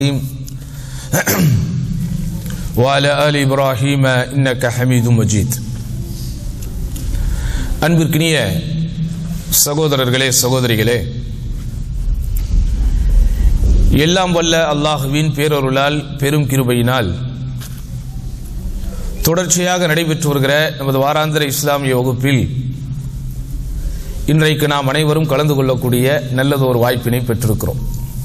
وعلى آل إبراهيم إنك حميد مجيد அன்பிற்கினிய சகோதரர்களே சகோதரிகளே எல்லாம் வல்ல அல்லாஹுவின் பேரொருளால் பெரும் கிருபையினால் தொடர்ச்சியாக நடைபெற்று வருகிற நமது வாராந்திர இஸ்லாமிய வகுப்பில் இன்றைக்கு நாம் அனைவரும் கலந்து கொள்ளக்கூடிய நல்லதொரு வாய்ப்பினை பெற்றிருக்கிறோம்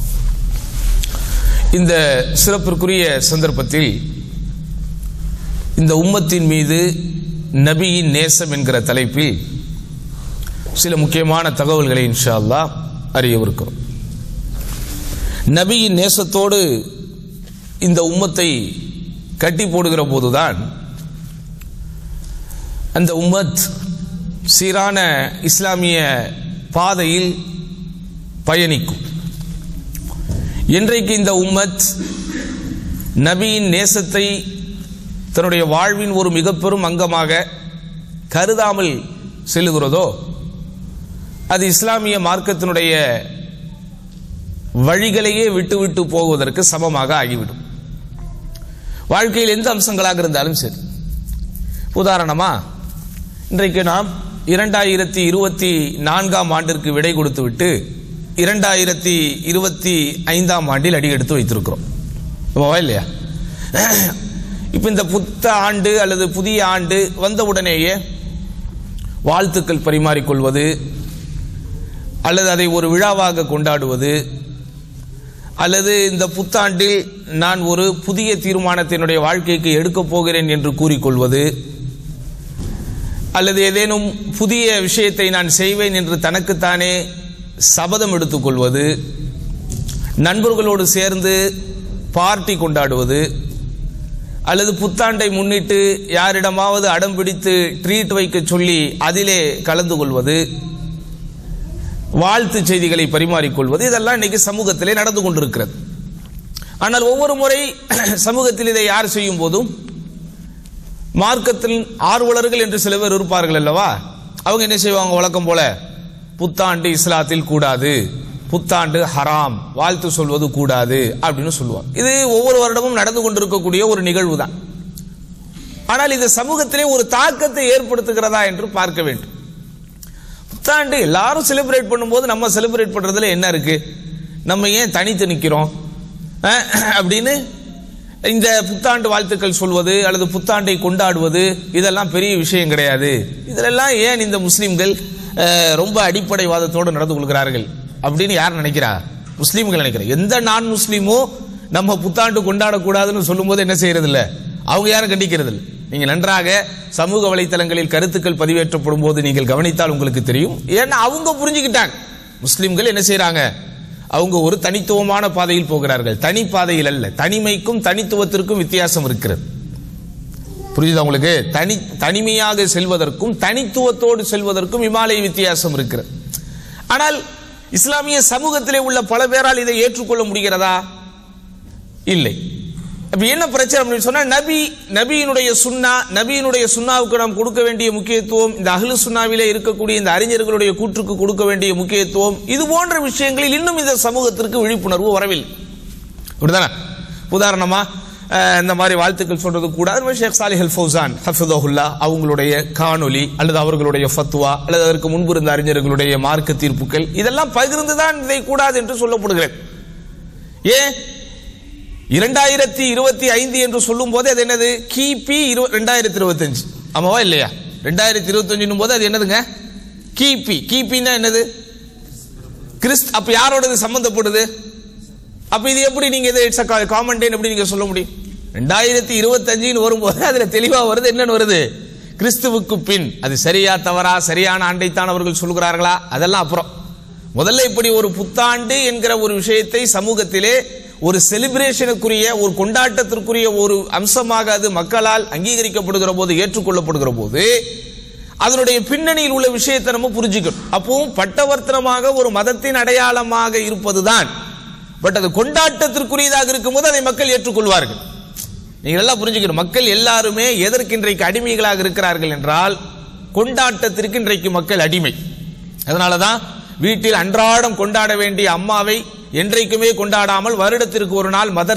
இந்த சிறப்பிற்குரிய சந்தர்ப்பத்தில் இந்த உம்மத்தின் மீது நபியின் நேசம் என்கிற தலைப்பில் சில முக்கியமான தகவல்களை இன்ஷா அல்லாஹ் அறியவிருக்கிறோம் நபியின் நேசத்தோடு இந்த உம்மத்தை கட்டி போடுகிற போதுதான் அந்த உம்மத் சீரான இஸ்லாமிய பாதையில் பயணிக்கும் இன்றைக்கு இந்த உம்மத் நபியின் நேசத்தை தன்னுடைய வாழ்வின் ஒரு மிக பெரும் அங்கமாக கருதாமல் செல்லுகிறதோ அது இஸ்லாமிய மார்க்கத்தினுடைய வழிகளையே விட்டு விட்டு போவதற்கு சமமாக ஆகிவிடும் வாழ்க்கையில் எந்த அம்சங்களாக இருந்தாலும் சரி உதாரணமா இன்றைக்கு நாம் இரண்டாயிரத்தி இருபத்தி நான்காம் ஆண்டிற்கு விடை கொடுத்து விட்டு இரண்டாயிரத்தி இருபத்தி ஐந்தாம் ஆண்டில் அடி எடுத்து வைத்திருக்கிறோம் இல்லையா இப்போ இந்த புத்த ஆண்டு அல்லது புதிய ஆண்டு வந்த உடனேயே வாழ்த்துக்கள் பரிமாறிக்கொள்வது அல்லது அதை ஒரு விழாவாக கொண்டாடுவது அல்லது இந்த புத்தாண்டில் நான் ஒரு புதிய தீர்மானத்தினுடைய வாழ்க்கைக்கு எடுக்கப் போகிறேன் என்று கூறிக்கொள்வது அல்லது ஏதேனும் புதிய விஷயத்தை நான் செய்வேன் என்று தனக்குத்தானே சபதம் எடுத்துக்கொள்வது நண்பர்களோடு சேர்ந்து பார்ட்டி கொண்டாடுவது அல்லது புத்தாண்டை முன்னிட்டு யாரிடமாவது அடம் பிடித்து ட்ரீட் வைக்க சொல்லி அதிலே கலந்து கொள்வது வாழ்த்து செய்திகளை பரிமாறிக்கொள்வது இதெல்லாம் இன்னைக்கு சமூகத்திலே நடந்து கொண்டிருக்கிறது ஆனால் ஒவ்வொரு முறை சமூகத்தில் இதை யார் செய்யும் போதும் மார்க்கத்தில் ஆர்வலர்கள் என்று சில பேர் இருப்பார்கள் அல்லவா அவங்க என்ன செய்வாங்க வழக்கம் போல புத்தாண்டு இஸ்லாத்தில் கூடாது புத்தாண்டு ஹராம் வாழ்த்து சொல்வது கூடாது அப்படின்னு சொல்லுவாங்க இது ஒவ்வொரு வருடமும் நடந்து கொண்டிருக்கக்கூடிய ஒரு நிகழ்வு தான் ஆனால் இது சமூகத்திலே ஒரு தாக்கத்தை ஏற்படுத்துகிறதா என்று பார்க்க வேண்டும் புத்தாண்டு எல்லாரும் செலிப்ரேட் பண்ணும்போது நம்ம செலிப்ரேட் பண்றதுல என்ன இருக்கு நம்ம ஏன் தனித்து நிற்கிறோம் அப்படின்னு இந்த புத்தாண்டு வாழ்த்துக்கள் சொல்வது அல்லது புத்தாண்டை கொண்டாடுவது இதெல்லாம் பெரிய விஷயம் கிடையாது இதிலெல்லாம் ஏன் இந்த முஸ்லிம்கள் ரொம்ப அடிப்படைவாதத்தோடு நடந்து கொள்கிறார்கள் அப்படின்னு யார் நினைக்கிறா முஸ்லீம்கள் நினைக்கிறேன் எந்த நான் முஸ்லீமோ நம்ம புத்தாண்டு கொண்டாடக்கூடாதுன்னு சொல்லும்போது என்ன செய்யறது இல்ல அவங்க யாரும் கண்டிக்கிறது இல்லை நீங்க நன்றாக சமூக வலைத்தளங்களில் கருத்துக்கள் பதிவேற்றப்படும் போது நீங்கள் கவனித்தால் உங்களுக்கு தெரியும் ஏன்னா அவங்க புரிஞ்சுக்கிட்டாங்க முஸ்லிம்கள் என்ன செய்யறாங்க அவங்க ஒரு தனித்துவமான பாதையில் போகிறார்கள் தனி பாதையில் அல்ல தனிமைக்கும் தனித்துவத்திற்கும் வித்தியாசம் இருக்கிறது புரியுதா உங்களுக்கு தனி தனிமையாக செல்வதற்கும் தனித்துவத்தோடு செல்வதற்கும் இமாலய வித்தியாசம் இருக்கிறது ஆனால் இஸ்லாமிய சமூகத்திலே உள்ள பல பேரால் இதை ஏற்றுக்கொள்ள முடிகிறதா இல்லை அப்ப என்ன பிரச்சனை அப்படின்னு சொன்னா நபி நபியினுடைய சுண்ணா நபியினுடைய சுண்ணாவுக்கு நாம் கொடுக்க வேண்டிய முக்கியத்துவம் இந்த அகலு சுண்ணாவிலே இருக்கக்கூடிய இந்த அறிஞர்களுடைய கூற்றுக்கு கொடுக்க வேண்டிய முக்கியத்துவம் இது போன்ற விஷயங்களில் இன்னும் இந்த சமூகத்திற்கு விழிப்புணர்வு வரவில்லை அப்படிதானே உதாரணமா இந்த மாதிரி வாழ்த்துக்கள் சொல்றது கூட ஷேக் சாலி ஹல் ஃபௌசான் ஹஃபிதஹுல்லா அவங்களுடைய காணொலி அல்லது அவர்களுடைய ஃபத்வா அல்லது அதற்கு முன்பு இருந்த அறிஞர்களுடைய மார்க்க தீர்ப்புகள் இதெல்லாம் பகிர்ந்துதான் இதை கூடாது என்று சொல்லப்படுகிறது ஏன் இரண்டாயிரத்தி இருபத்தி ஐந்து என்று சொல்லும் போது அது என்னது கிபி ரெண்டாயிரத்தி இருபத்தி அஞ்சு ஆமாவா இல்லையா ரெண்டாயிரத்தி இருபத்தி அஞ்சு போது அது என்னதுங்க கிபி கிபின்னா என்னது கிறிஸ்த் அப்ப யாரோடது சம்பந்தப்படுது அப்ப இது எப்படி நீங்க இது இட்ஸ் காமன் எப்படி நீங்க சொல்ல முடியும் ரெண்டாயிரத்தி இருபத்தி அஞ்சுன்னு வரும்போது அதுல தெளிவா வருது என்னன்னு வருது கிறிஸ்துவுக்கு பின் அது சரியா தவறா சரியான ஆண்டைத்தான் அவர்கள் சொல்கிறார்களா அதெல்லாம் அப்புறம் முதல்ல இப்படி ஒரு புத்தாண்டு என்கிற ஒரு விஷயத்தை சமூகத்திலே ஒரு செலிப்ரேஷனுக்குரிய ஒரு கொண்டாட்டத்திற்குரிய ஒரு அம்சமாக அது மக்களால் அங்கீகரிக்கப்படுகிற போது ஏற்றுக்கொள்ளப்படுகிற போது அதனுடைய பின்னணியில் உள்ள விஷயத்தை நம்ம புரிஞ்சுக்கணும் அப்பவும் பட்டவர்த்தனமாக ஒரு மதத்தின் அடையாளமாக இருப்பதுதான் பட் அது கொண்டாட்டத்திற்குரியதாக இருக்கும்போது அதை மக்கள் ஏற்றுக்கொள்வார்கள் நீங்கள் எல்லாம் புரிஞ்சுக்கணும் மக்கள் எல்லாருமே எதற்கு இன்றைக்கு அடிமைகளாக இருக்கிறார்கள் என்றால் கொண்டாட்டத்திற்கு இன்றைக்கு மக்கள் அடிமை அதனாலதான் வீட்டில் அன்றாடம் கொண்டாட வேண்டிய அம்மாவை என்றைக்குமே கொண்டாடாமல் வருடத்திற்கு ஒரு நாள் மதர்